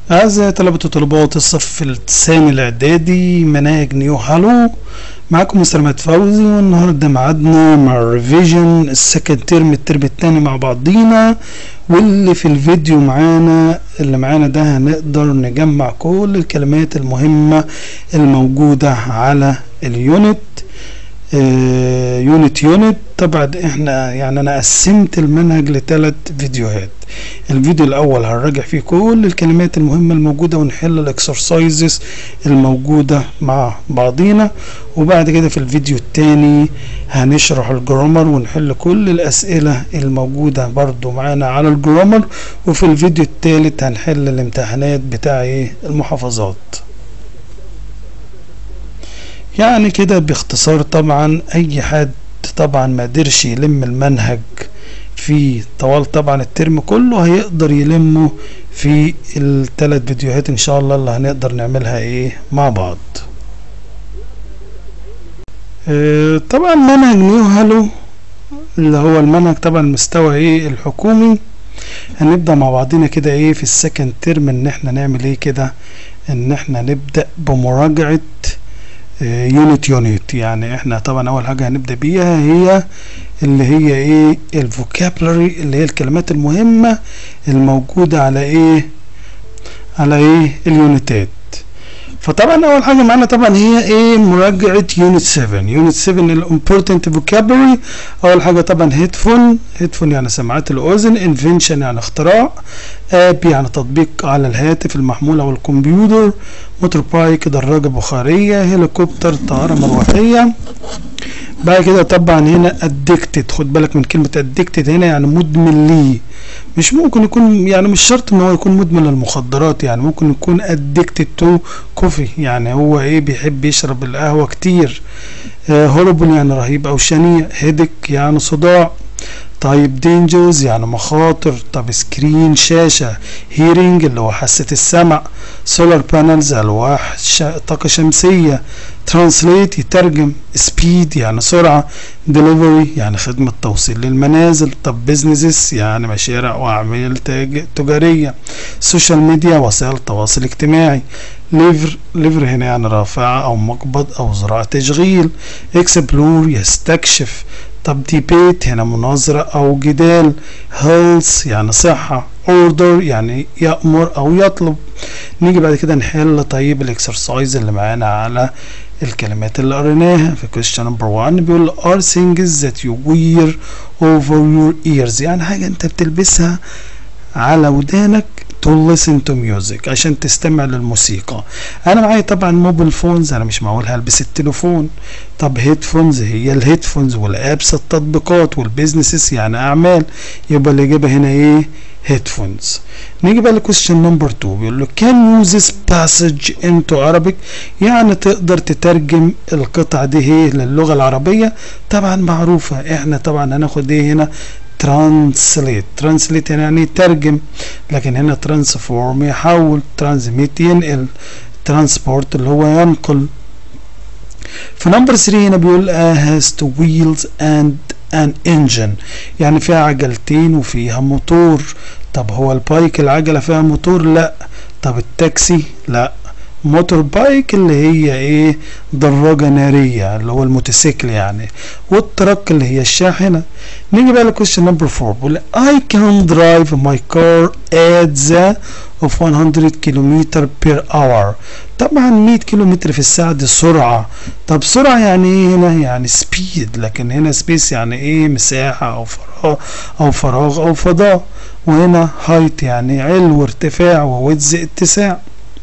أعزائي طلبة وطالبات الصف الثاني الإعدادي مناهج نيو هالو معاكم مستر مهد فوزي والنهاردة معادنا مع الريفيجن السكند ترم الترم التاني مع بعضينا واللي في الفيديو معانا اللي معانا ده هنقدر نجمع كل الكلمات المهمة الموجودة على اليونت آه، يونت يونت طبعا احنا يعني انا قسمت المنهج لثلاث فيديوهات الفيديو الاول هنراجع فيه كل الكلمات المهمه الموجوده ونحل الاكسرسايزز الموجوده مع بعضينا وبعد كده في الفيديو الثاني هنشرح الجرامر ونحل كل الاسئله الموجوده برضو معانا على الجرامر وفي الفيديو الثالث هنحل الامتحانات بتاع ايه المحافظات يعني كده باختصار طبعا اي حد طبعا ما قدرش يلم المنهج في طوال طبعا الترم كله هيقدر يلمه في الثلاث فيديوهات ان شاء الله اللي هنقدر نعملها ايه مع بعض اه طبعا منهج نيو هالو اللي هو المنهج طبعا المستوى ايه الحكومي هنبدأ مع بعضنا كده ايه في السكند ترم ان احنا نعمل ايه كده ان احنا نبدأ بمراجعة يونت يونت يعني احنا طبعا اول حاجه هنبدا بيها هي اللي هي ايه الفوكابلري اللي هي الكلمات المهمه الموجوده على ايه على ايه اليونتات فطبعا اول حاجه معانا طبعا هي ايه مراجعه يونت 7 يونت 7 الامبورتنت فوكابلري اول حاجه طبعا هيدفون هيدفون يعني سماعات الاذن انفنشن يعني اختراع اب يعني تطبيق على الهاتف المحمول او الكمبيوتر موتور بايك دراجه بخاريه هليكوبتر طائره مروحيه بعد كده طبعا هنا ادكتد خد بالك من كلمه ادكتد هنا يعني مدمن ليه مش ممكن يكون يعني مش شرط ان هو يكون مدمن للمخدرات يعني ممكن يكون ادكتد تو كوفي يعني هو ايه بيحب يشرب القهوه كتير هوربل يعني رهيب او شنيع هيدك يعني صداع طيب دينجرز يعني مخاطر طب سكرين شاشة هيرنج اللي هو حاسة السمع سولار بانلز ألواح طاقة شمسية ترانسليت يترجم سبيد يعني سرعة ديليفري يعني خدمة توصيل للمنازل طب بيزنسز يعني مشاريع وأعمال تجارية سوشيال ميديا وسائل التواصل الاجتماعي ليفر ليفر هنا يعني رافعة أو مقبض أو زراعة تشغيل اكسبلور يستكشف طب ديبيت هنا مناظرة أو جدال هيلث يعني صحة اوردر يعني يأمر أو يطلب نيجي بعد كده نحل طيب الاكسرسايز اللي معانا على الكلمات اللي قريناها في question number 1 بيقول are things that you wear over your ears يعني حاجة انت بتلبسها على ودانك to listen to music عشان تستمع للموسيقى انا معايا طبعا موبايل فونز انا مش معقول هلبس التليفون طب هيدفونز هي الهيدفونز والابس التطبيقات والبيزنسز يعني اعمال يبقى الاجابه هنا ايه هيدفونز نيجي بقى لكويستشن نمبر 2 بيقول له كان يوز this passage into Arabic يعني تقدر تترجم القطعه دي ايه للغه العربيه طبعا معروفه احنا طبعا هناخد ايه هنا ترانسليت ترانسليت يعني ترجم لكن هنا ترانسفورم يحول ترانزميت ينقل ترانسبورت اللي هو ينقل في نمبر 3 هنا بيقول has two wheels and an engine يعني فيها عجلتين وفيها موتور طب هو البايك العجلة فيها موتور لا طب التاكسي لا موتور بايك اللي هي ايه دراجة نارية اللي هو الموتوسيكل يعني والترك اللي هي الشاحنة نيجي بقى لكويشن نمبر 4 بيقول I can drive my car at the of 100 كيلومتر بير اور طبعا 100 كيلومتر في الساعة دي سرعة طب سرعة يعني ايه هنا يعني سبيد لكن هنا سبيس يعني ايه مساحة او فراغ او فراغ او فضاء وهنا هايت يعني علو ارتفاع وويدز اتساع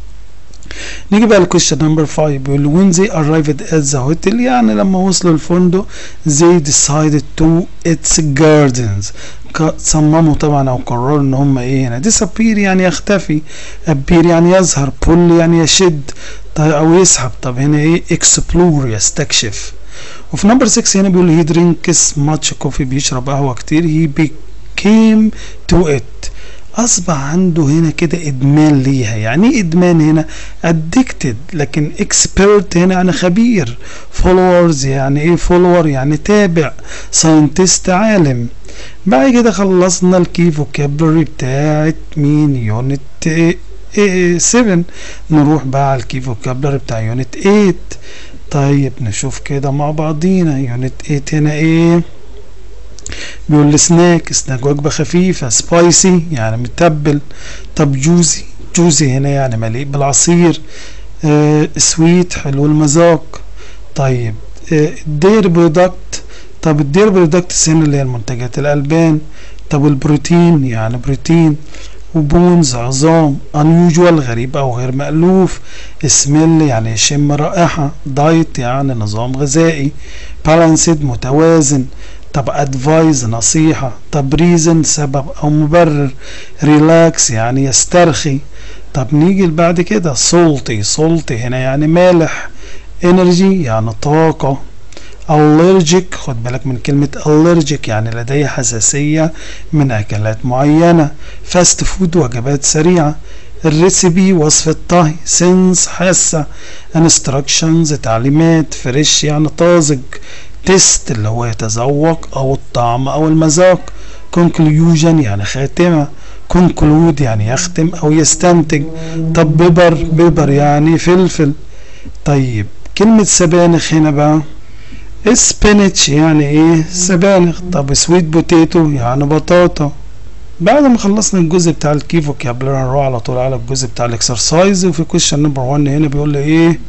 نيجي بقى لكويشن نمبر 5 بيقول when they arrived at the hotel يعني لما وصلوا الفندق they decided to its gardens صمموا طبعا او قرروا ان هم ايه هنا disappear يعني يختفي appear يعني يظهر pull يعني يشد طيب او يسحب طب هنا ايه explore يستكشف وفي نمبر 6 هنا بيقول he drinks much coffee بيشرب قهوة كتير he became to it اصبح عنده هنا كده ادمان ليها يعني ايه ادمان هنا addicted لكن expert هنا يعني خبير followers يعني ايه follower يعني تابع scientist عالم بعد كده خلصنا الكي فوكابلري بتاعت مين يونت 7 نروح بقى على الكي فوكابلري بتاع يونت 8 طيب نشوف كده مع بعضينا يونت 8 هنا ايه بيقول لي سناك سناك وجبة خفيفة سبايسي يعني متبل طب جوزي جوزي هنا يعني مليء بالعصير آه سويت حلو المذاق طيب آه الدير برودكت طب الدير برودكتس هنا اللي هي المنتجات الألبان طب البروتين يعني بروتين وبونز عظام unusual غريب أو غير مألوف سميل يعني يشم رائحة دايت يعني نظام غذائي بالانسد متوازن طب ادفايز نصيحة طب ريزن سبب او مبرر ريلاكس يعني يسترخي طب نيجي بعد كده سولتي سولتي هنا يعني مالح انرجي يعني طاقة allergic خد بالك من كلمة allergic يعني لدي حساسية من أكلات معينة فاست فود وجبات سريعة الريسيبي وصف الطهي سنس حاسة انستراكشنز تعليمات فريش يعني طازج تيست اللي هو يتذوق او الطعم او المذاق conclusion يعني خاتمة conclude يعني يختم او يستنتج طب بيبر بيبر يعني فلفل طيب كلمة سبانخ هنا بقى سبينتش يعني ايه سبانخ طب سويت بوتيتو يعني بطاطا بعد ما خلصنا الجزء بتاع الكي فوكابلر هنروح على طول على الجزء بتاع الاكسرسايز وفي كويشن نمبر 1 هنا بيقول لي ايه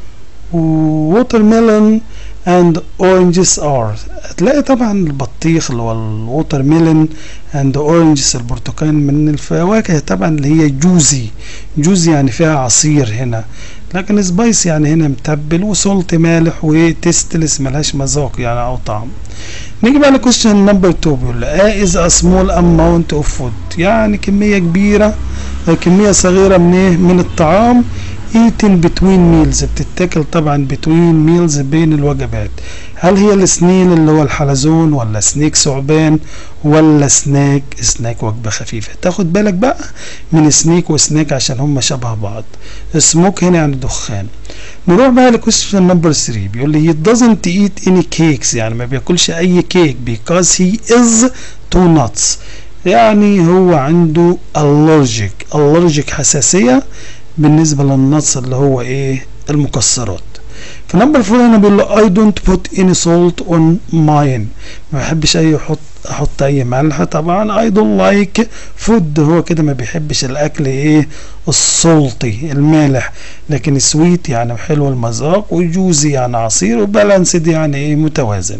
ووتر ميلون اند اورنجز ار هتلاقي طبعا البطيخ اللي هو الووتر ميلون اند اورنجز البرتقال من الفواكه طبعا اللي هي جوزي جوزي يعني فيها عصير هنا لكن سبايس يعني هنا متبل وسولت مالح وتستلس ملهاش مذاق يعني او طعم نيجي بقى لكويشن نمبر 2 بيقول لي از ا سمول اماونت اوف فود يعني كميه كبيره كميه صغيره من ايه من الطعام eaten between meals بتتاكل طبعا between meals بين الوجبات هل هي السنين اللي هو الحلزون ولا سنيك ثعبان ولا سناك سناك وجبة خفيفة تاخد بالك بقى من سنيك وسناك عشان هم شبه بعض سموك هنا يعني دخان نروح بقى لكويستشن نمبر 3 بيقول لي he doesn't eat any cakes يعني ما بياكلش اي كيك because he is too nuts يعني هو عنده allergic allergic حساسية بالنسبة للنص اللي هو ايه المكسرات فنمبر فور هنا بيقول له I don't put any salt on mine ما بحبش اي احط احط اي ملح طبعا I don't like food هو كده ما بيحبش الاكل ايه السلطي المالح لكن سويت يعني حلو المذاق وجوزي يعني عصير وبالانسد يعني ايه متوازن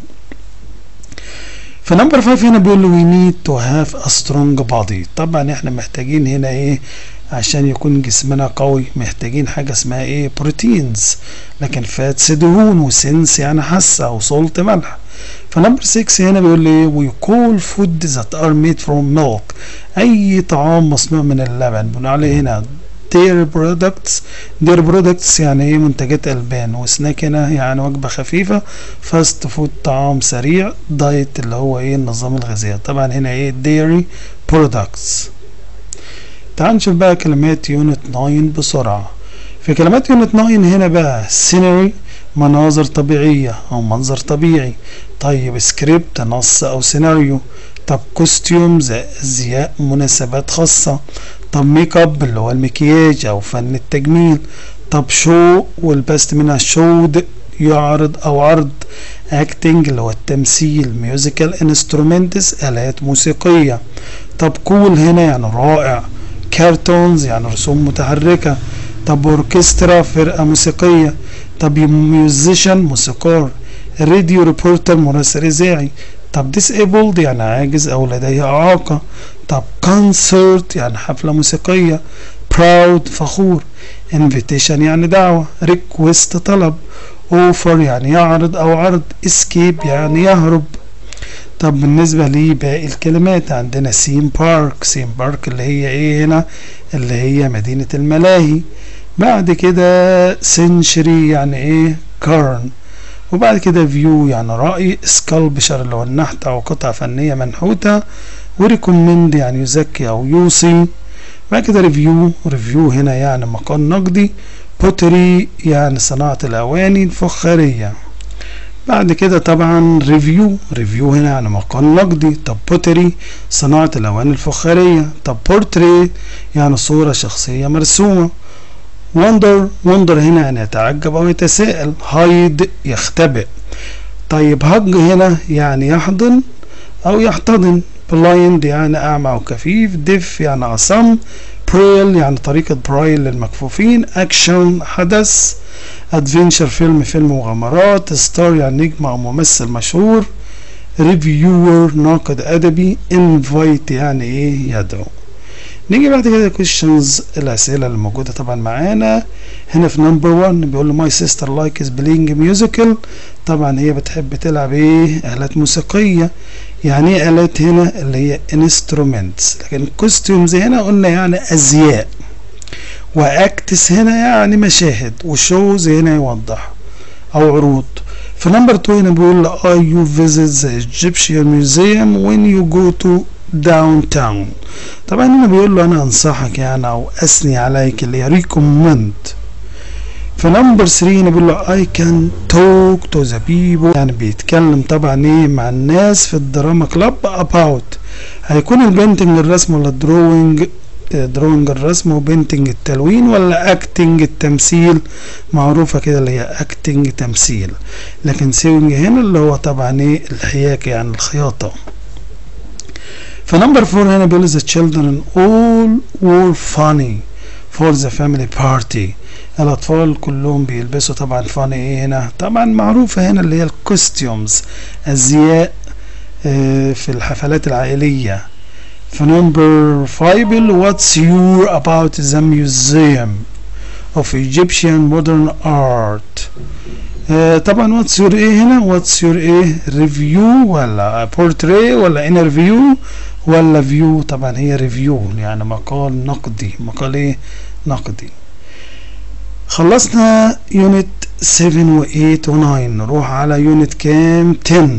فنمبر 5 هنا بيقول له we need to have a strong body طبعا احنا محتاجين هنا ايه عشان يكون جسمنا قوي محتاجين حاجة اسمها ايه بروتينز لكن فاتس دهون وسنس يعني حاسة وصولت ملح فنمبر 6 هنا بيقول لي ايه we call food that are made from milk اي طعام مصنوع من اللبن بنقول عليه هنا dairy products dairy products يعني ايه منتجات البان وسناك هنا يعني وجبة خفيفة فاست فود طعام سريع دايت اللي هو ايه النظام الغذائي طبعا هنا ايه dairy products تعال نشوف بقى كلمات يونت 9 بسرعة في كلمات يونت 9 هنا بقى scenery مناظر طبيعية أو منظر طبيعي طيب سكريبت نص أو سيناريو طب كوستيومز أزياء مناسبات خاصة طب ميك اب اللي هو المكياج أو فن التجميل طب شو والبست منها شود يعرض أو عرض اكتنج اللي هو التمثيل ميوزيكال انسترومنتس آلات موسيقية طب كول هنا يعني رائع كارتونز يعني رسوم متحركة طب اوركسترا فرقة موسيقية طب ميوزيشن موسيقار راديو ريبورتر مراسل اذاعي طب disabled يعني عاجز او لديه اعاقة طب concert يعني حفلة موسيقية proud فخور invitation يعني دعوة request طلب offer يعني يعرض او عرض escape يعني يهرب طب بالنسبة لباقي الكلمات عندنا سيم بارك سيم بارك اللي هي ايه هنا اللي هي مدينة الملاهي بعد كده سنشري يعني ايه كارن وبعد كده فيو يعني رأي سكالبشر اللي هو النحت أو قطعة فنية منحوتة وريكومند يعني يزكي أو يوصي بعد كده ريفيو ريفيو هنا يعني مقال نقدي بوتري يعني صناعة الأواني الفخارية بعد كده طبعا ريفيو ريفيو هنا يعني مقال نقدي طب بوتري صناعة الأواني الفخارية طب بورتري يعني صورة شخصية مرسومة وندر وندر هنا يعني يتعجب أو يتساءل هايد يختبئ طيب هج هنا يعني يحضن أو يحتضن بلايند يعني أعمى أو كفيف ديف يعني أصم بريل يعني طريقة برايل للمكفوفين أكشن حدث ادفنشر فيلم فيلم مغامرات ستار يعني نجم أو ممثل مشهور ريفيور ناقد أدبي انفايت يعني إيه يدعو نيجي بعد كده questions الأسئلة اللي موجودة طبعا معانا هنا في نمبر 1 بيقول له ماي سيستر لايك از بلاينج ميوزيكال طبعا هي بتحب تلعب ايه آلات موسيقية يعني ايه آلات هنا اللي هي instruments لكن costumes هنا قلنا يعني أزياء واكتس هنا يعني مشاهد وشوز هنا يوضح أو عروض في نمبر 2 هنا بيقول له are you visit the Egyptian museum when you go to downtown طبعا هنا بيقول له انا انصحك يعني او اثني عليك اللي هي ريكومند في نمبر 3 هنا بيقول له I can talk to the people يعني بيتكلم طبعا ايه مع الناس في الدراما كلاب about هيكون البينتنج الرسم ولا الدروينج دروينج الرسم وبينتنج التلوين ولا اكتنج التمثيل معروفة كده اللي هي اكتنج تمثيل لكن سيوينج هنا اللي هو طبعا ايه الحياكة يعني الخياطة فنمبر فور هنا بيقول the children all were funny for the family party الأطفال كلهم بيلبسوا طبعا funny ايه هنا طبعا معروفة هنا اللي هي الكوستيومز الزياء اه في الحفلات العائلية في نمبر 5 بيقول what's your about the museum of Egyptian modern art آه طبعا واتس يور ايه هنا واتس يور ايه ريفيو ولا بورتري ولا انترفيو ولا فيو طبعا هي ريفيو يعني مقال نقدي مقال ايه نقدي خلصنا يونت 7 و 8 و 9 نروح على يونت كام 10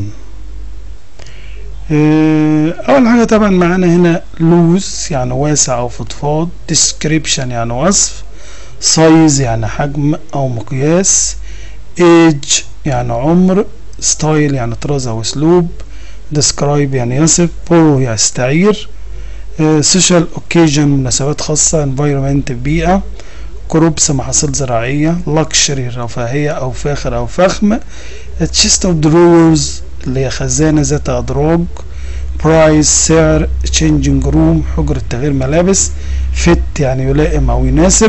آه اول حاجه طبعا معانا هنا لوز يعني واسع او فضفاض ديسكريبشن يعني وصف سايز يعني حجم او مقياس ايج يعني عمر ستايل يعني طراز او اسلوب describe يعني يصف borrow يعني يستعير سوشيال اوكيجن مناسبات خاصة environment بيئة كروبس محاصيل زراعية luxury رفاهية أو فاخر أو فخم chest of drawers اللي هي خزانة ذات أدراج برايس سعر changing room حجرة تغيير ملابس fit يعني يلائم أو يناسب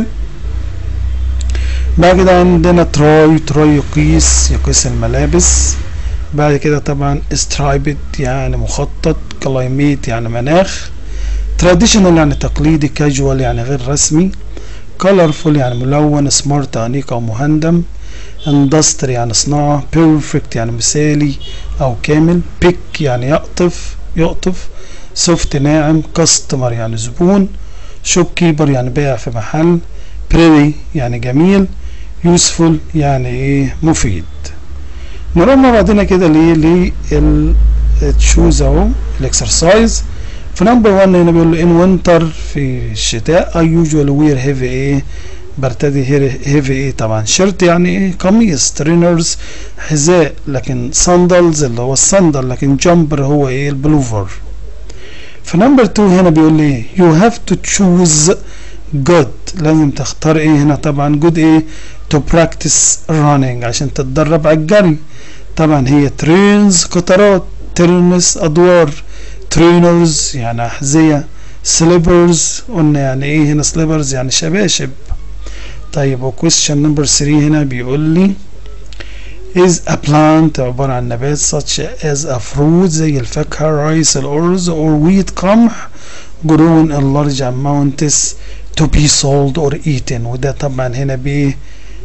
بعد كده عندنا تراي تراي يقيس يقيس الملابس بعد كده طبعا سترايبد يعني مخطط كلايميت يعني مناخ تراديشنال يعني تقليدي كاجوال يعني غير رسمي colorful يعني ملون سمارت أنيق أو مهندم اندستري يعني صناعة بيرفكت يعني مثالي أو كامل بيك يعني يقطف يقطف سوفت ناعم كاستمر يعني زبون شوب كيبر يعني بائع في محل بريري يعني جميل يوسفول يعني ايه مفيد نروح مع بعضنا كده ليه للتشوز اهو الاكسرسايز في نمبر 1 هنا بيقول له ان وينتر في الشتاء اي يوجوال وير هيفي ايه برتدي هيفي ايه طبعا شيرت يعني ايه قميص ترينرز حذاء لكن ساندلز اللي هو الصندل لكن جامبر هو ايه البلوفر في نمبر 2 هنا بيقول لي ايه يو هاف تو تشوز جود لازم تختار ايه هنا طبعا جود ايه تو براكتس رانينج عشان تتدرب على الجري طبعا هي ترينز قطارات ترنس ادوار ترينرز يعني احذيه سليبرز قلنا يعني ايه هنا سليبرز يعني شباشب طيب وكويستشن نمبر 3 هنا بيقول لي is a plant عبارة عن نبات such as a fruit زي الفاكهة رايس الأرز or wheat قمح grown in large amounts to be sold or eaten وده طبعا هنا بيه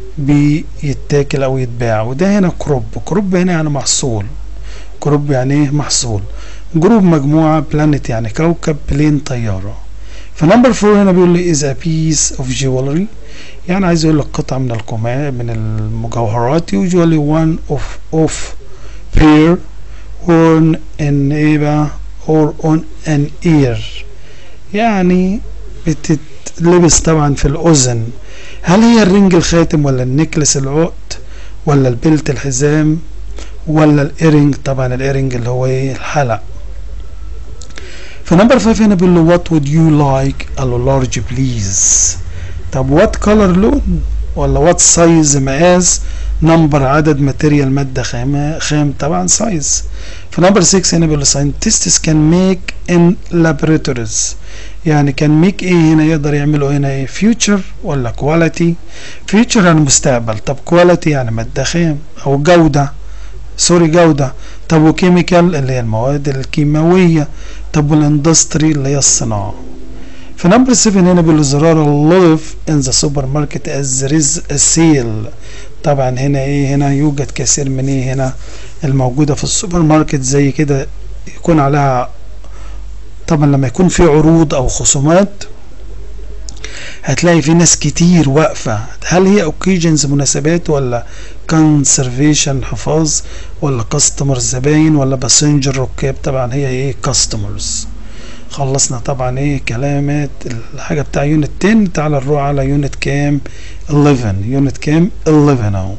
بيتاكل او يتباع وده هنا كروب كروب هنا يعني محصول كروب يعني ايه محصول جروب مجموعة بلانت يعني كوكب بلين طيارة فنمبر فور هنا بيقول لي is a piece of jewelry يعني عايز يقول لك قطعة من القماش من المجوهرات usually one of of pair worn in ايه بقى or on an ear يعني بتتلبس طبعا في الأذن هل هي الرنج الخاتم ولا النكلس العقد ولا البلت الحزام ولا الايرنج طبعا الايرنج اللي هو ايه الحلق فنمبر 5 هنا بيقول له وات would you like قال له لارج بليز طب وات كولر لون ولا وات سايز مقاس نمبر عدد ماتيريال ماده خام خام طبعا سايز فنمبر 6 هنا بيقول له scientists can make in laboratories يعني كان ميك ايه هنا يقدر يعملوا هنا ايه فيوتشر ولا كواليتي فيوتشر يعني مستقبل طب كواليتي يعني ماده خام او جوده سوري جوده طب وكيميكال اللي هي المواد الكيماويه طب والاندستري اللي هي الصناعه في نمبر 7 هنا بيقول له زرار live in the supermarket as there is a sale طبعا هنا ايه هنا يوجد كثير من ايه هنا الموجودة في السوبر ماركت زي كده يكون عليها طبعا لما يكون في عروض او خصومات هتلاقي في ناس كتير واقفة هل هي اوكيجنز مناسبات ولا كونسرفيشن حفاظ ولا كاستمر زباين ولا باسنجر ركاب طبعا هي ايه كاستمرز خلصنا طبعا ايه كلامات الحاجة بتاع يونت 10 تعال نروح على يونت كام 11 يونت كام 11 اهو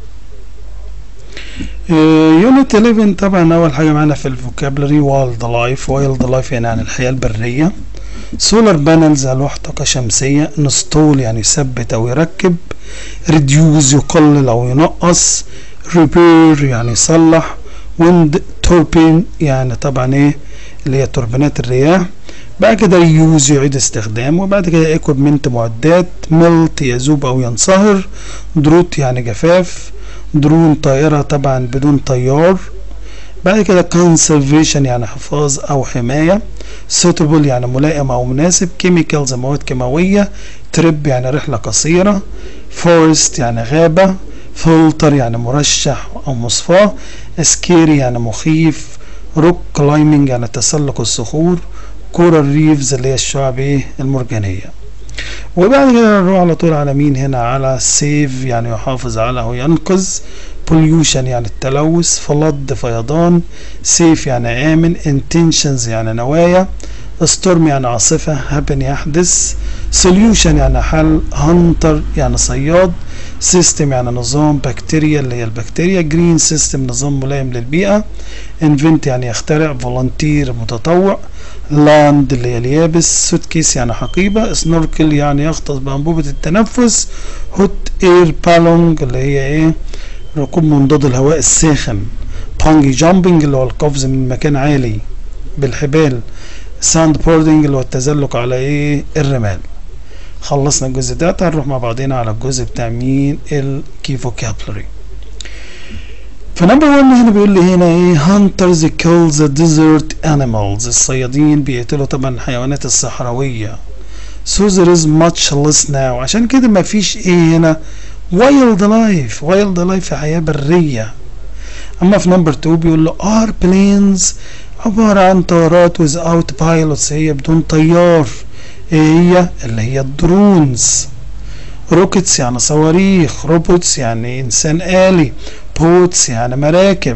يونت 11 طبعا اول حاجة معانا في الفوكابلري وايلد لايف وايلد لايف يعني عن الحياة البرية سولار بانلز الواح طاقة شمسية انستول يعني يثبت او يركب ريديوز يقلل او ينقص ريبير يعني يصلح ويند توربين يعني طبعا ايه اللي هي توربينات الرياح بعد كده يوز يعيد استخدامه وبعد كده ايكوبمنت معدات ملت يذوب او ينصهر دروت يعني جفاف درون طائرة طبعا بدون طيار بعد كده conservation يعني حفاظ او حماية suitable يعني ملائم او مناسب chemicals مواد كيماوية trip يعني رحلة قصيرة forest يعني غابة filter يعني مرشح او مصفاة scary يعني مخيف روك كلايمنج يعني تسلق الصخور كورال ريفز اللي هي الشعب ايه المرجانية وبعد كده نروح على طول على مين هنا على سيف يعني يحافظ على او ينقذ بوليوشن يعني التلوث فلد فيضان سيف يعني آمن intentions يعني نوايا ستورم يعني عاصفة هابن يحدث سوليوشن يعني حل هانتر يعني صياد سيستم يعني نظام بكتيريا اللي هي البكتيريا جرين سيستم نظام ملائم للبيئة انفنت يعني يخترع فولنتير متطوع لاند اللي هي اليابس سوت كيس يعني حقيبة سنوركل يعني يغطس بأنبوبة التنفس هوت اير بالونج اللي هي ايه ركوب منضد الهواء الساخن بانجي جامبنج اللي هو القفز من مكان عالي بالحبال ساند بوردنج اللي هو التزلق على ايه الرمال خلصنا الجزء ده هنروح مع بعضنا على الجزء بتاع مين الكي فوكابلري فنمبر 1 هنا بيقول لي هنا ايه hunters kill the desert animals الصيادين بيقتلوا طبعا الحيوانات الصحراوية so there is much less now عشان كده ما فيش ايه هنا wild life wild life حياة برية اما في نمبر 2 بيقول له are planes عبارة عن طيارات without pilots هي بدون طيار ايه هي اللي هي الدرونز روكيتس يعني صواريخ روبوتس يعني انسان آلي بوتس يعني مراكب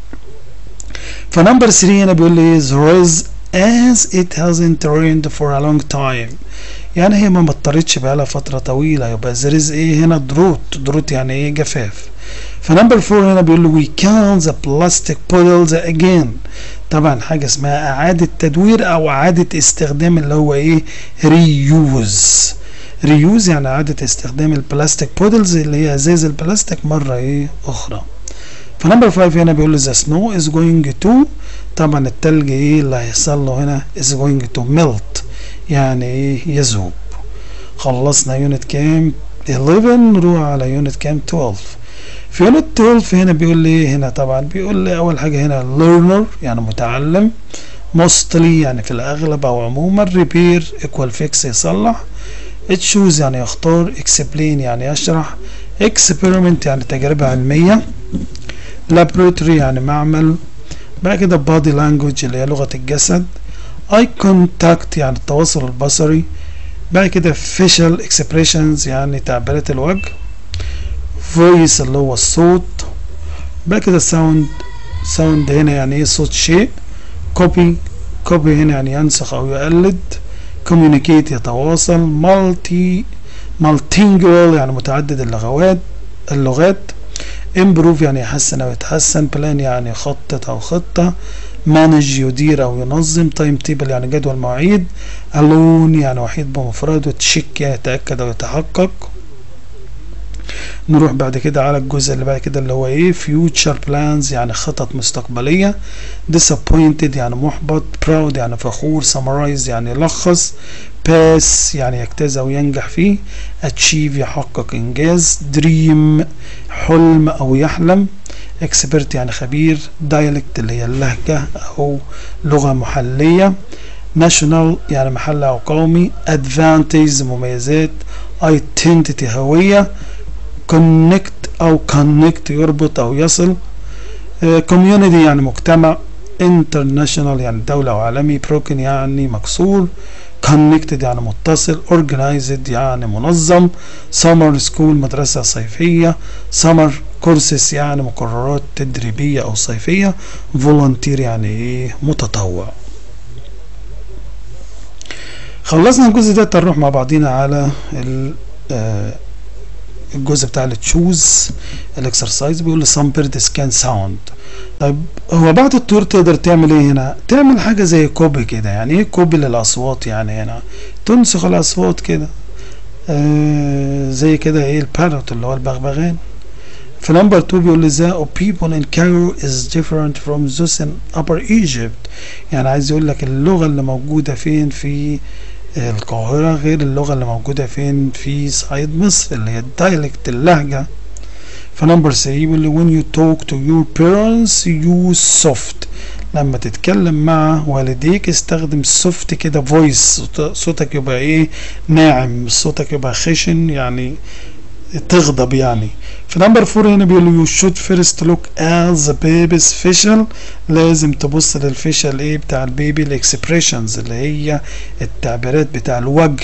فنمبر 3 هنا بيقول لي there is as it hasn't rained for a long time يعني هي ما مطرتش بقالها فترة طويلة يبقى there is ايه هنا دروت دروت يعني ايه جفاف فنمبر 4 هنا بيقول له we can the plastic bottles again طبعا حاجة اسمها اعادة تدوير او اعادة استخدام اللي هو ايه reuse reuse يعني اعادة استخدام البلاستيك بودلز اللي هي ازاز البلاستيك مرة ايه اخرى فنمبر 5 هنا بيقول له the snow is going to طبعا التلج ايه اللي هيحصل له هنا is going to melt يعني ايه يذوب خلصنا يونت كام 11 نروح على يونت كام 12 في يونت 12 هنا بيقول لي هنا طبعا بيقول لي اول حاجه هنا learner يعني متعلم mostly يعني في الاغلب او عموما repair equal fix يصلح تشوز يعني يختار explain يعني يشرح experiment يعني تجربة علمية laboratory يعني معمل بعد كده body language اللي هي لغة الجسد eye contact يعني التواصل البصري بعد كده facial expressions يعني تعبيرات الوجه voice اللي هو الصوت بعد كده sound sound هنا يعني ايه صوت شيء copy copy هنا يعني ينسخ او يقلد communicate يتواصل multi multilingual يعني متعدد اللغوات اللغات improve يعني يحسن او يتحسن plan يعني يخطط او خطة manage يدير او ينظم تايم تيبل يعني جدول مواعيد alone يعني وحيد بمفرده تشيك يعني يتأكد او يتحقق نروح بعد كده على الجزء اللي بعد كده اللي هو ايه future plans يعني خطط مستقبلية disappointed يعني محبط proud يعني فخور summarize يعني يلخص pass يعني يجتاز او ينجح فيه achieve يحقق انجاز dream حلم او يحلم expert يعني خبير dialect اللي هي اللهجة او لغة محلية national يعني محلي او قومي advantage مميزات identity هوية connect او connect يربط او يصل community يعني مجتمع international يعني دولة او عالمي broken يعني مكسور connected يعني متصل organized يعني منظم summer school مدرسة صيفية summer courses يعني مقررات تدريبية او صيفية volunteer يعني ايه متطوع خلصنا الجزء ده نروح مع بعضينا على ال الجزء بتاع التشوز الاكسرسايز بيقول لي some birds can sound طيب هو بعد الطيور تقدر تعمل ايه هنا تعمل حاجه زي كوبي كده يعني ايه كوبي للاصوات يعني هنا تنسخ الاصوات كده آه زي كده ايه البارot اللي هو البغبغان في نمبر 2 بيقول لي the people in Cairo is different from those in upper Egypt يعني عايز يقول لك اللغه اللي موجوده فين في القاهرة غير اللغة اللي موجودة فين في صعيد مصر اللي هي الدايلكت اللهجة فنمبر 3 بيقول لي when you talk to your parents use soft لما تتكلم مع والديك استخدم soft كده voice صوتك يبقى ايه ناعم صوتك يبقى خشن يعني تغضب يعني في نمبر فور هنا بيقول you should first look at the baby's facial لازم تبص للفيشل ايه بتاع البيبي الاكسبريشنز اللي هي التعبيرات بتاع الوجه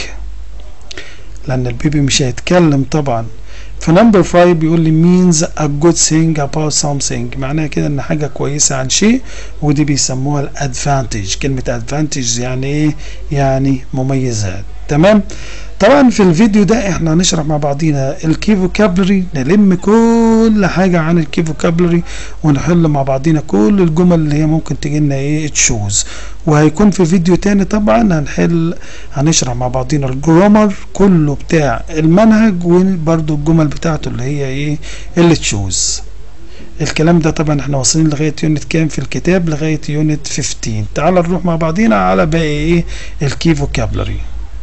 لان البيبي مش هيتكلم طبعا في نمبر 5 بيقول لي means a good thing about something معناها كده ان حاجه كويسه عن شيء ودي بيسموها الادفانتج كلمه ادفانتج يعني ايه يعني مميزات تمام طبعا في الفيديو ده احنا هنشرح مع بعضينا الكي فوكابلري نلم كل حاجة عن الكي فوكابلري ونحل مع بعضينا كل الجمل اللي هي ممكن تجي لنا ايه تشوز وهيكون في فيديو تاني طبعا هنحل هنشرح مع بعضينا الجرامر كله بتاع المنهج وبرده الجمل بتاعته اللي هي ايه اللي تشوز الكلام ده طبعا احنا واصلين لغايه يونت كام في الكتاب لغايه يونت 15 تعال نروح مع بعضينا على باقي ايه الكي فوكابلري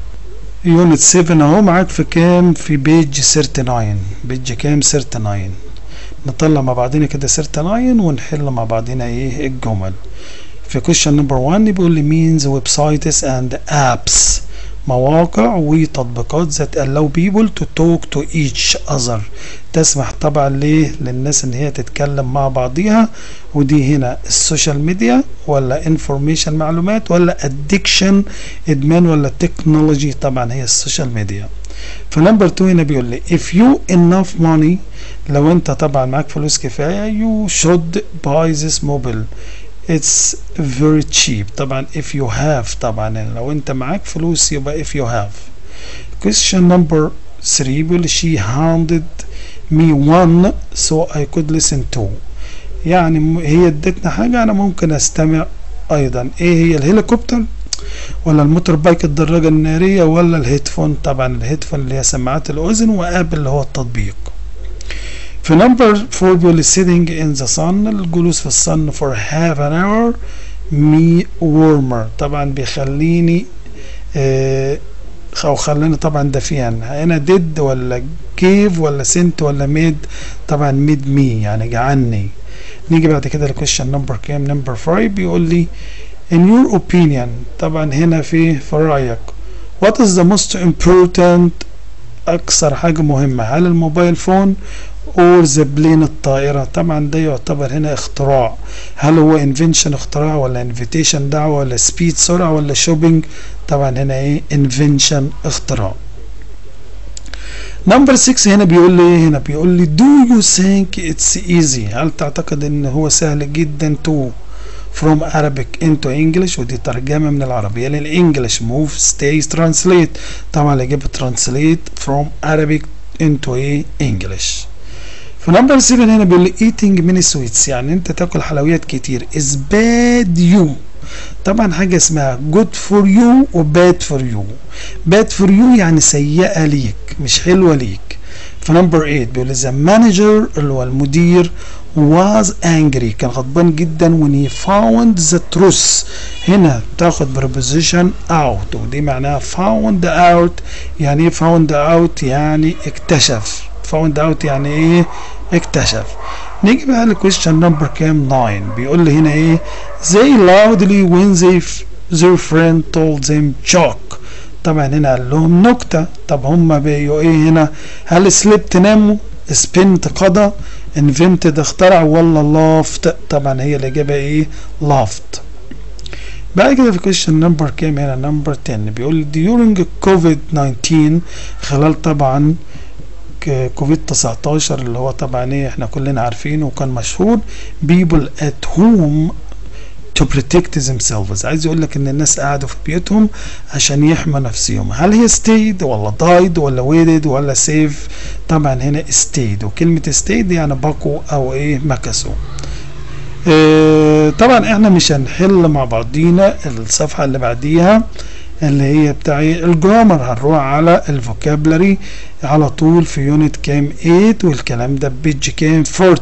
يونت 7 اهو معاك في كام في بيج 39 بيج كام 39 نطلع مع بعضينا كده 39 ونحل مع بعضينا ايه الجمل في question number 1 بيقول لي means websites and apps مواقع وتطبيقات that allow people to talk to each other تسمح طبعا ليه للناس ان هي تتكلم مع بعضيها ودي هنا السوشيال ميديا ولا انفورميشن معلومات ولا ادكشن ادمان ولا تكنولوجي طبعا هي السوشيال ميديا فنمبر 2 هنا بيقول لي if you enough money لو انت طبعا معاك فلوس كفايه you should buy this mobile it's very cheap طبعا if you have طبعا لو انت معاك فلوس يبقى if you have question number 3 بيقول she handed me one so I could listen to يعني هي ادتنا حاجة انا ممكن استمع ايضا ايه هي الهليكوبتر ولا الموتور بايك الدراجة النارية ولا الهيدفون طبعا الهيدفون اللي هي سماعات الاذن واب اللي هو التطبيق في نمبر 4 بيقول sitting in the sun الجلوس في الصن for half an hour me warmer طبعا بيخليني اه او خلاني طبعا دافيا هنا did ولا gave ولا sent ولا made طبعا made me يعني جعلني نيجي بعد كده لكويشن نمبر كام نمبر 5 بيقول لي in your opinion طبعا هنا في في رايك what is the most important اكثر حاجه مهمه هل الموبايل فون اور ذا بلين الطائرة طبعا ده يعتبر هنا اختراع هل هو انفنشن اختراع ولا انفيتيشن دعوة ولا سبيد سرعة ولا شوبينج طبعا هنا ايه انفنشن اختراع نمبر 6 هنا بيقول لي ايه هنا بيقول لي do you think it's easy هل تعتقد ان هو سهل جدا to from Arabic into English ودي ترجمة من العربية للإنجليش move stay translate طبعا الإجابة translate from Arabic into ايه English في نمبر 7 هنا بيقول لي eating many sweets يعني انت تاكل حلويات كتير is bad you طبعا حاجة اسمها good for you و bad for you bad for you يعني سيئة ليك مش حلوة ليك في نمبر 8 بيقول the manager اللي هو المدير was angry كان غضبان جدا when he found the truth هنا تاخد preposition out ودي معناها found out يعني ايه found out يعني اكتشف found out يعني ايه اكتشف نيجي بقى لكويشن نمبر كام 9 بيقول لي هنا ايه they loudly when they their friend told them joke طبعا هنا قال لهم نكتة طب هم بقوا ايه هنا هل سليب تناموا سبنت قضى انفنتد اخترع ولا لافت طبعا هي الإجابة ايه لافت بعد كده في question نمبر كام هنا نمبر 10 بيقول during COVID 19 خلال طبعا كوفيد 19 اللي هو طبعا ايه احنا كلنا عارفينه وكان مشهور people at home to protect themselves عايز يقول لك ان الناس قعدوا في بيوتهم عشان يحموا نفسهم هل هي stayed ولا died ولا waited ولا save طبعا هنا stayed وكلمة stayed يعني بقوا او ايه مكثوا اه طبعا احنا مش هنحل مع بعضينا الصفحة اللي بعديها اللي هي بتاع الجرامر هنروح على الفوكابلري على طول في يونت كام 8 والكلام ده بيج كام 40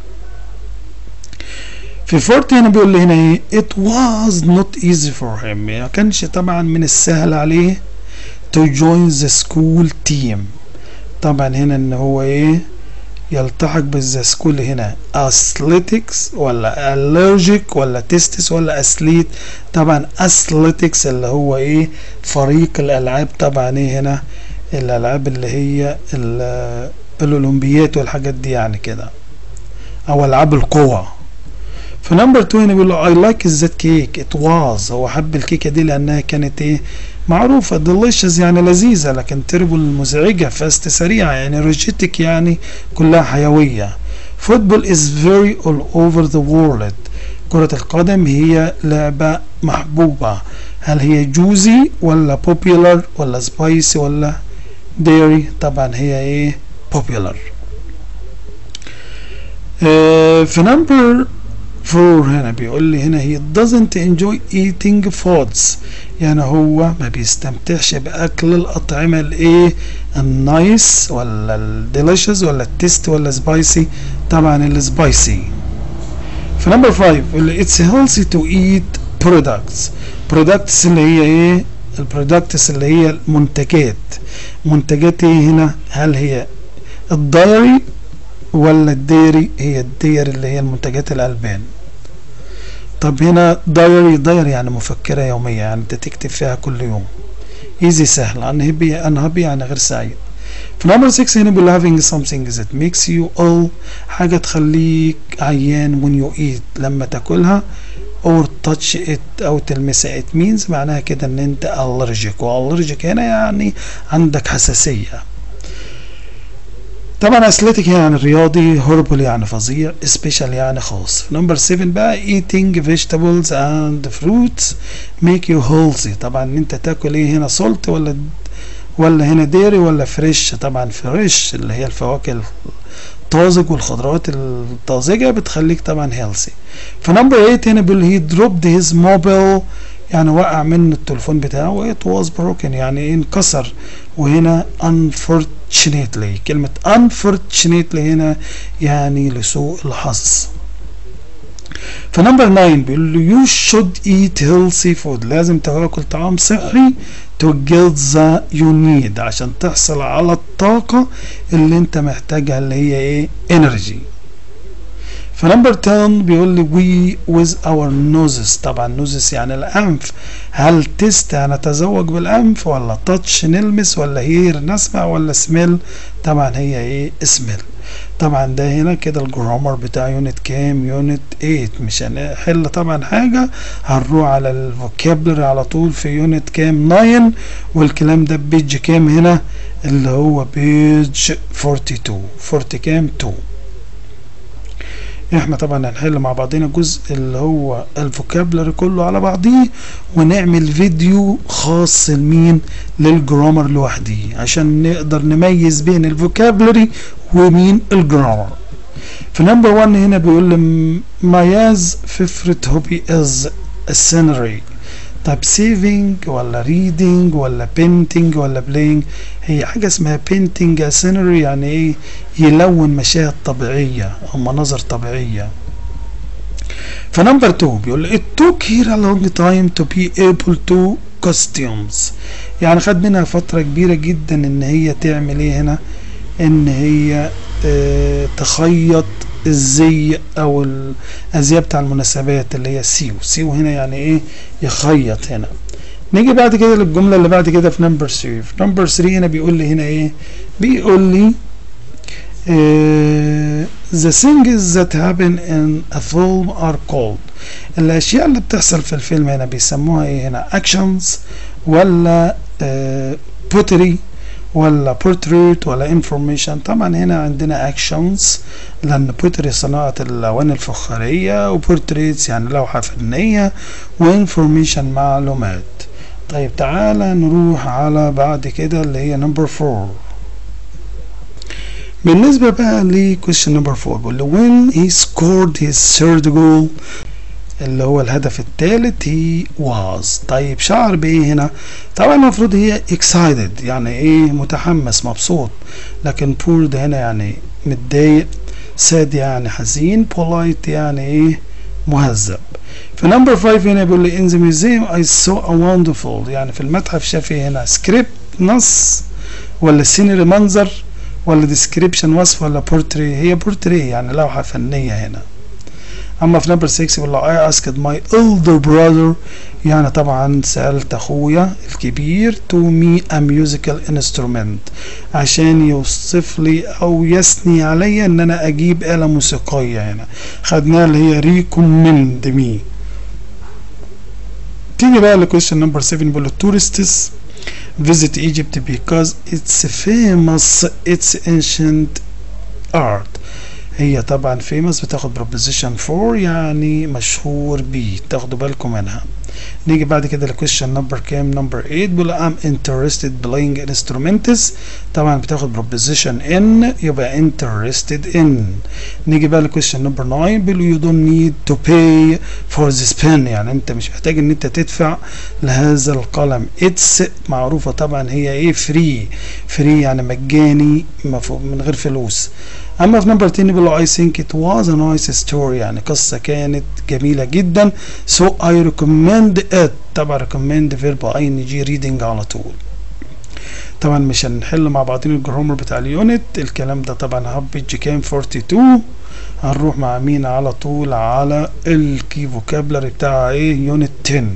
في 40 هنا بيقول لي هنا ايه it was not easy for him ما كانش طبعا من السهل عليه to join the school team طبعا هنا ان هو ايه يلتحق بالذا سكول هنا athletics ولا allergic ولا testis ولا athlete طبعا athletics اللي هو ايه فريق الالعاب طبعا ايه هنا الالعاب اللي هي الاولمبيات والحاجات دي يعني كده او العاب القوى في نمبر 2 هنا بيقول له I like that cake it was هو حب الكيكه دي لانها كانت ايه معروفة delicious يعني لذيذة لكن terrible مزعجة fast سريعة يعني energetic يعني كلها حيوية football is very all over the world كرة القدم هي لعبة محبوبة هل هي جوزي ولا popular ولا spicy ولا dairy طبعا هي ايه popular آه في نمبر فور هنا بيقول لي هنا he doesn't enjoy eating foods يعني هو ما بيستمتعش بأكل الأطعمة الإيه النايس ولا الديليشس ولا التيست ولا سبايسي طبعا السبايسي في نمبر 5 بيقول لي it's healthy to eat products products اللي هي إيه البرودكتس اللي هي المنتجات منتجات إيه هنا هل هي الدايري ولا الديري هي الدير اللي هي المنتجات الألبان طب هنا دايري دايري يعني مفكرة يومية يعني انت تكتب فيها كل يوم ايزي سهل unhappy unhappy يعني غير سعيد في نمبر 6 هنا بيقول having something that makes you ill حاجة تخليك عيان when you eat لما تاكلها or touch it او تلمسها it means معناها كده ان انت allergic والرجيك هنا يعني عندك حساسية طبعا اثليتيك يعني رياضي هوربل يعني فظيع سبيشال يعني خاص نمبر 7 بقى eating vegetables and fruits make you healthy طبعا ان انت تاكل ايه هنا سولت ولا ولا هنا ديري ولا فريش طبعا فريش اللي هي الفواكه الطازج والخضروات الطازجة بتخليك طبعا هيلثي فنمبر 8 هنا بيقول هي دروبد هيز موبايل يعني وقع منه التليفون بتاعه it was broken يعني انكسر وهنا unfortunately كلمة unfortunately هنا يعني لسوء الحظ فنمبر 9 بيقول له you should eat healthy food لازم تاكل طعام صحي to get the you need عشان تحصل على الطاقة اللي انت محتاجها اللي هي ايه energy فنمبر 10 بيقول لي we with our noses طبعا noses يعني الانف هل تست هنتزوج بالانف ولا تاتش نلمس ولا هير نسمع ولا سميل طبعا هي ايه اسمل طبعا ده هنا كده الجرامر بتاع يونت كام يونت 8 مش هنحل طبعا حاجة هنروح على الفوكابلري على طول في يونت كام 9 والكلام ده بيج كام هنا اللي هو بيج 42 40 كام 2 احنا طبعا هنحل مع بعضنا الجزء اللي هو الفوكابلري كله على بعضيه ونعمل فيديو خاص لمين للجرامر لوحده عشان نقدر نميز بين الفوكابلري ومين الجرامر في نمبر 1 هنا بيقول لي مياز favorite hobby is scenery طب saving ولا reading ولا painting ولا playing هي حاجة اسمها painting scenery يعني ايه يلون مشاهد طبيعية او مناظر طبيعية فنمبر 2 بيقول لي it took here a long time to be able to costumes يعني خد منها فترة كبيرة جدا ان هي تعمل ايه هنا ان هي اه تخيط الزي او الازياء بتاع المناسبات اللي هي سيو سيو هنا يعني ايه يخيط هنا نيجي بعد كده للجملة اللي بعد كده في نمبر 3 في نمبر 3 هنا بيقول لي هنا ايه بيقول لي اه the things that happen in a film are called الاشياء اللي بتحصل في الفيلم هنا بيسموها ايه هنا actions ولا اه pottery ولا portrait ولا information طبعا هنا عندنا actions لان pottery صناعة الاواني الفخارية وبورتريتس يعني لوحة فنية وانفورميشن معلومات طيب تعالى نروح على بعد كده اللي هي نمبر 4 بالنسبة بقى ل question number 4 بيقول when he scored his third goal اللي هو الهدف الثالث هي was طيب شعر بايه هنا طبعا المفروض هي excited يعني ايه متحمس مبسوط لكن poor ده هنا يعني متضايق sad يعني حزين polite يعني ايه مهذب في نمبر 5 هنا بيقول لي in the museum I saw a wonderful يعني في المتحف شاف ايه هنا سكريبت نص ولا سينري منظر ولا ديسكريبشن وصف ولا بورتري هي بورتري يعني لوحة فنية هنا اما في نمبر 6 بيقول له I asked my elder brother يعني طبعا سألت اخويا الكبير to me a musical instrument عشان يوصف لي او يثني عليا ان انا اجيب آلة موسيقية هنا خدناها اللي هي recommend me تيجي بقى لكويشن نمبر 7 بيقول له tourists visit Egypt because it's famous its ancient art هي طبعا famous بتاخد preposition for يعني مشهور بيه تاخدوا بالكم منها نيجي بعد كده لكويشن نمبر كام نمبر 8 بيقول I'm interested playing instruments طبعا بتاخد preposition in يبقى interested in نيجي بقى لكويشن نمبر 9 بيقول you don't need to pay for this pen يعني انت مش محتاج ان انت تدفع لهذا القلم it's معروفة طبعا هي ايه free free يعني مجاني من غير فلوس اما في نمبر 10 بيقول له I think it was a nice story يعني قصة كانت جميلة جدا so I recommend it طبعا recommend فيرب ing reading على طول طبعا مش هنحل مع بعضين الجرامر بتاع اليونت الكلام ده طبعا هاب بيج كام 42 هنروح مع مين على طول على الكي فوكابلري بتاع ايه يونت 10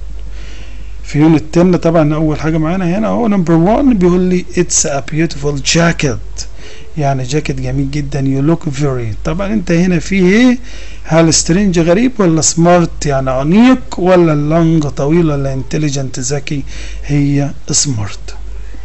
في يونت 10 طبعا اول حاجه معانا هنا اهو نمبر 1 بيقول لي اتس ا بيوتيفول جاكيت يعني جاكيت جميل جدا يو لوك فيري طبعا انت هنا فيه ايه هل سترينج غريب ولا سمارت يعني انيق ولا اللونج طويل ولا انتليجنت ذكي هي سمارت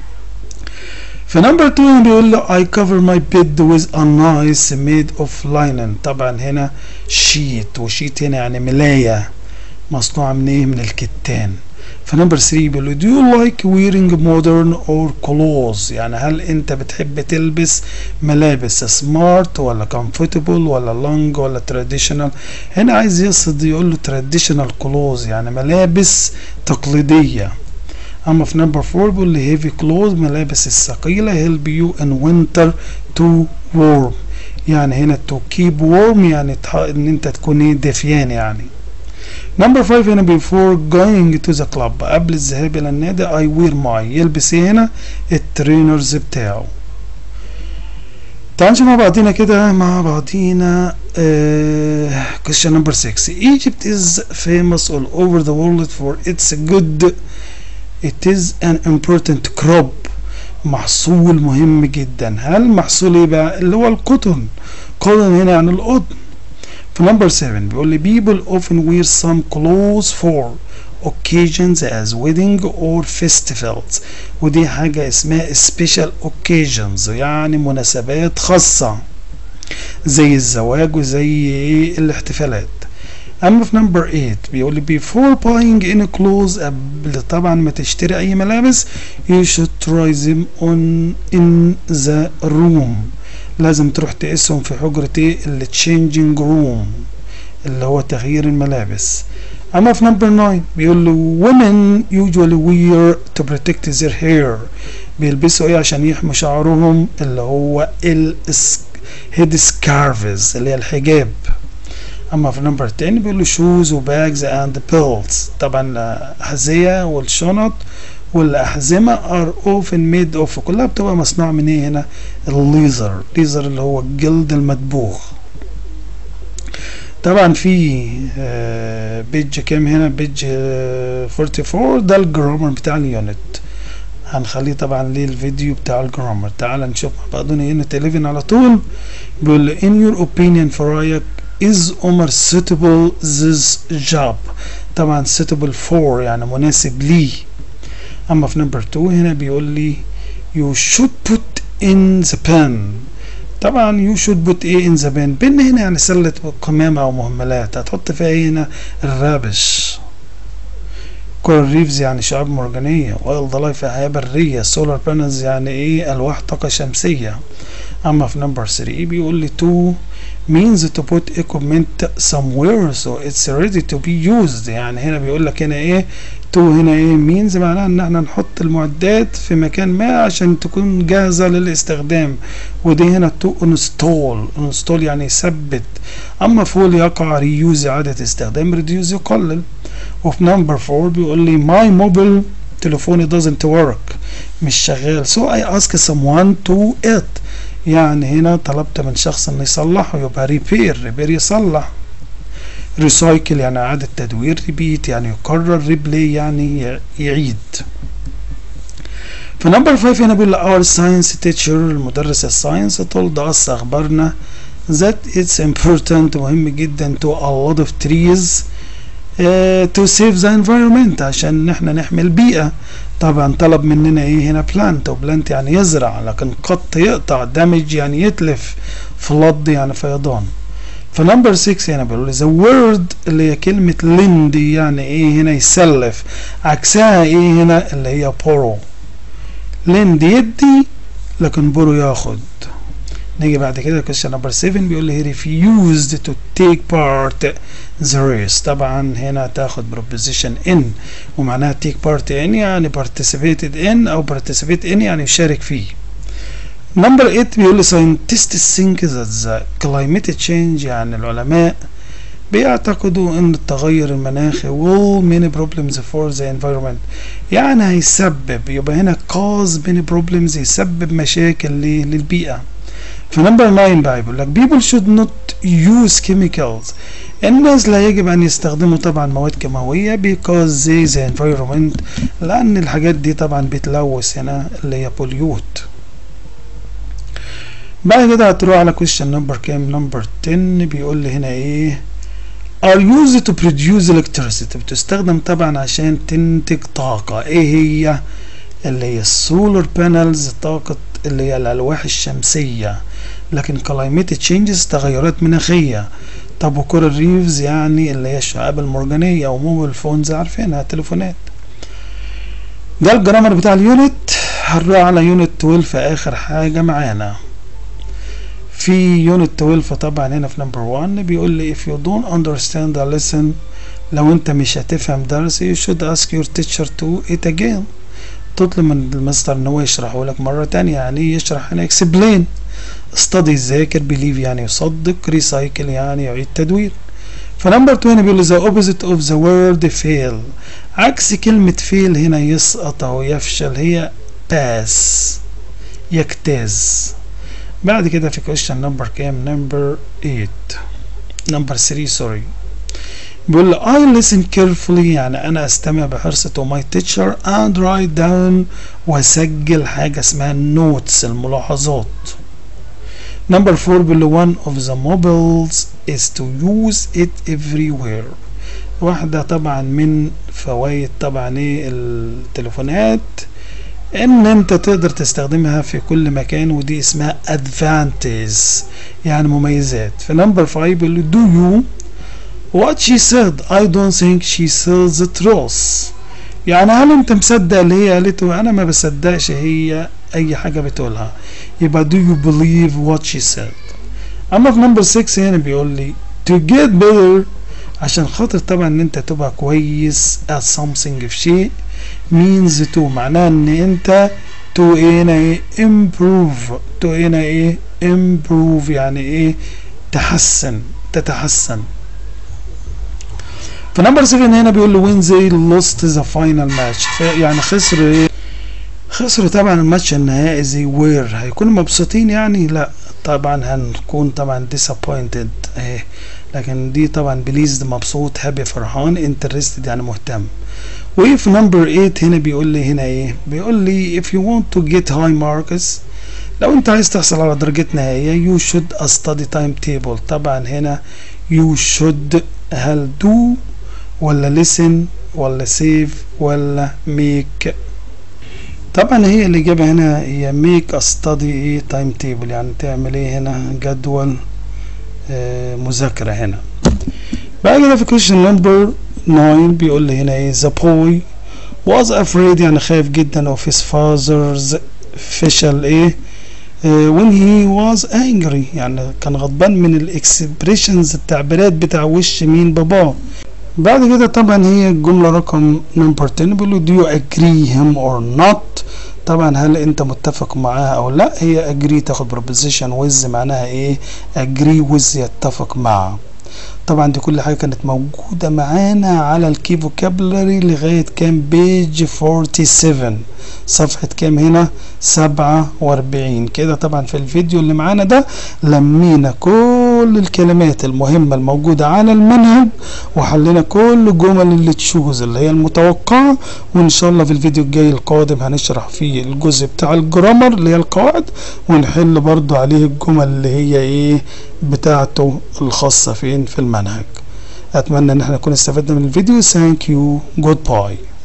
في نمبر 2 بيقول له I cover my bed with a nice made of linen طبعا هنا شيت وشيت هنا يعني ملاية مصنوعة من ايه من الكتان فنمبر 3 بيقول له do you like wearing modern or clothes يعني هل انت بتحب تلبس ملابس سمارت ولا comfortable ولا long ولا traditional هنا عايز يقصد يقول له traditional clothes يعني ملابس تقليدية اما في نمبر 4 بيقول لي heavy clothes ملابس الثقيلة help you in winter to warm يعني هنا to keep warm يعني ان انت تكون ايه دافيان يعني نمبر 5 هنا before going to the club قبل الذهاب الى النادي I wear my يلبس ايه هنا الترينرز بتاعه تعالوا مع بعضينا كده مع بعضينا uh, question number 6 Egypt is famous all over the world for its good it is an important crop محصول مهم جدا هل محصول ايه بقى اللي هو القطن قطن هنا يعني القطن في نمبر 7 بيقول لي people often wear some clothes for occasions as wedding or festivals ودي حاجة اسمها special occasions يعني مناسبات خاصة زي الزواج وزي الاحتفالات اما في نمبر 8 بيقول لي before buying any clothes قبل طبعا ما تشتري اي ملابس you should try them on in the room لازم تروح تقيسهم في حجرة ايه اللي changing room اللي هو تغيير الملابس اما في نمبر 9 بيقول له women usually wear to protect their hair بيلبسوا ايه عشان يحموا شعرهم اللي هو ال head scarves اللي هي الحجاب اما في نمبر 10 بيقول له shoes وباجز اند بيلز طبعا احذيه والشنط والاحزمه ار اوفن ميد اوف كلها بتبقى مصنوعه من ايه هنا الليزر الليزر اللي هو الجلد المدبوغ طبعا في آه بيج كام هنا بيج آه 44 ده الجرامر بتاع اليونت هنخليه طبعا ليه الفيديو بتاع الجرامر تعال نشوف مع بعضنا يونت 11 على طول بيقول in your opinion في رايك is Omar suitable this job طبعا suitable for يعني مناسب ليه اما في نمبر 2 هنا بيقول لي you should put in the pen طبعا you should put ايه in the pen بن هنا يعني سلة قمامة او مهملات هتحط فيها ايه هنا الرابش كورال ريفز يعني شعاب مرجانية وايلد لايف حياة برية سولار بانلز يعني ايه الواح طاقة شمسية اما في نمبر 3 بيقول لي to means to put equipment somewhere so it's ready to be used يعني هنا بيقول لك هنا ايه to هنا ايه means معناها ان احنا نحط المعدات في مكان ما عشان تكون جاهزة للاستخدام ودي هنا to install install يعني يثبت اما فول يقع reuse اعادة استخدام reduce يقلل وفي نمبر 4 بيقول لي my mobile تليفوني doesn't work مش شغال so I ask someone to it يعني هنا طلبت من شخص انه يصلحه يبقى ريبير ريبير يصلح ريسايكل يعني اعادة تدوير ريبيت يعني يكرر ريبلي يعني يعيد في نمبر 5 هنا بيقول اور ساينس تيتشر المدرس الساينس told us اخبرنا that it's important مهم جدا to a lot of trees uh, to save the environment عشان احنا نحمي البيئة طبعا طلب مننا ايه هنا بلانت وبلانت يعني يزرع لكن قط يقطع دامج يعني يتلف فلد يعني فيضان فنمبر 6 هنا بيقول لي ذا وورد اللي هي كلمة لند يعني ايه هنا يسلف عكسها ايه هنا اللي هي بورو لند يدي لكن بورو ياخد نيجي بعد كده question number 7 بيقول لي he refused to take part the race طبعا هنا تاخد preposition in ومعناها take part in يعني participated in او participate in يعني يشارك فيه number 8 بيقول لي scientists think that the climate change يعني العلماء بيعتقدوا ان التغير المناخي will many problems for the environment يعني هيسبب يبقى هنا cause many problems يسبب مشاكل للبيئة في نمبر 9 بقى بيقول لك people should not use chemicals الناس لا يجب ان يستخدموا طبعا مواد كيماوية because they the environment لان الحاجات دي طبعا بتلوث هنا اللي هي pollute بعد كده هتروح على question نمبر كام نمبر 10 بيقول لي هنا ايه are used to produce electricity بتستخدم طبعا عشان تنتج طاقة ايه هي اللي هي السولار بانلز طاقة اللي هي الألواح الشمسية لكن climate changes تغيرات مناخية طب وكورال ريفز يعني اللي هي الشعاب المرجانية وموبايل فونز عارفينها تليفونات ده الجرامر بتاع اليونت هنروح على يونت 12 آخر حاجة معانا في يونت 12 طبعا هنا في نمبر 1 بيقول لي if you don't understand a lesson لو انت مش هتفهم درس you should ask your teacher to it again تطلب من المستر ان هو يشرحه لك مرة تانية يعني يشرح هنا explain study ذاكر believe يعني يصدق recycle يعني يعيد تدوير فنمبر 2 بيقول the opposite of the word fail عكس كلمة fail هنا يسقط أو يفشل هي pass يجتاز بعد كده في question نمبر كام نمبر 8 نمبر 3 سوري بيقول I listen carefully يعني أنا أستمع بحرص to my teacher and write down وأسجل حاجة اسمها notes الملاحظات نمبر 4 بيقول one of the mobiles is to use it everywhere واحدة طبعا من فوائد طبعا ايه التليفونات ان انت تقدر تستخدمها في كل مكان ودي اسمها advantage يعني مميزات في نمبر 5 بيقول do you what she said I don't think she says the truth يعني هل انت مصدق اللي هي قالته انا ما بصدقش هي اي حاجة بتقولها يبقى do you believe what she said اما في نمبر 6 هنا بيقول لي to get better عشان خاطر طبعا ان انت تبقى كويس at something في شيء means to معناها ان انت to ايه هنا ايه improve to هنا ايه improve يعني ايه تحسن تتحسن في نمبر 7 هنا بيقول له when they lost the final match يعني خسروا ايه خسروا طبعا الماتش النهائي زي وير هيكونوا مبسوطين يعني لا طبعا هنكون طبعا disappointed ايه لكن دي طبعا بليزد مبسوط هابي فرحان انترستد يعني مهتم وفي نمبر 8 هنا بيقول لي هنا ايه بيقول لي if you want to get high marks لو انت عايز تحصل على درجات نهائية you should study timetable طبعا هنا you should هل do ولا listen ولا save ولا make طبعا هي الإجابة هنا هي make a study ايه تايم تيبل يعني تعمل ايه هنا جدول آه مذاكرة هنا بعد كده في question number 9 بيقول لي هنا ايه the boy was afraid يعني خايف جدا of his father's facial ايه آه when he was angry يعني كان غضبان من الاكسبريشنز التعبيرات بتاع وش مين باباه بعد كده طبعا هي الجملة رقم نمبر 10 بيقول له do you agree him or not طبعا هل انت متفق معاها او لا هي agree تاخد preposition with معناها ايه agree with يتفق مع طبعا دي كل حاجة كانت موجودة معانا على الكي فوكابلري لغاية كام بيج 47 صفحة كام هنا 47 كده طبعا في الفيديو اللي معانا ده لمينا كل الكلمات المهمة الموجودة على المنهج وحلينا كل الجمل اللي تشوز اللي هي المتوقعة وان شاء الله في الفيديو الجاي القادم هنشرح فيه الجزء بتاع الجرامر اللي هي القواعد ونحل برضو عليه الجمل اللي هي ايه بتاعته الخاصة فين في المنهج اتمنى ان احنا نكون استفدنا من الفيديو ثانك يو جود باي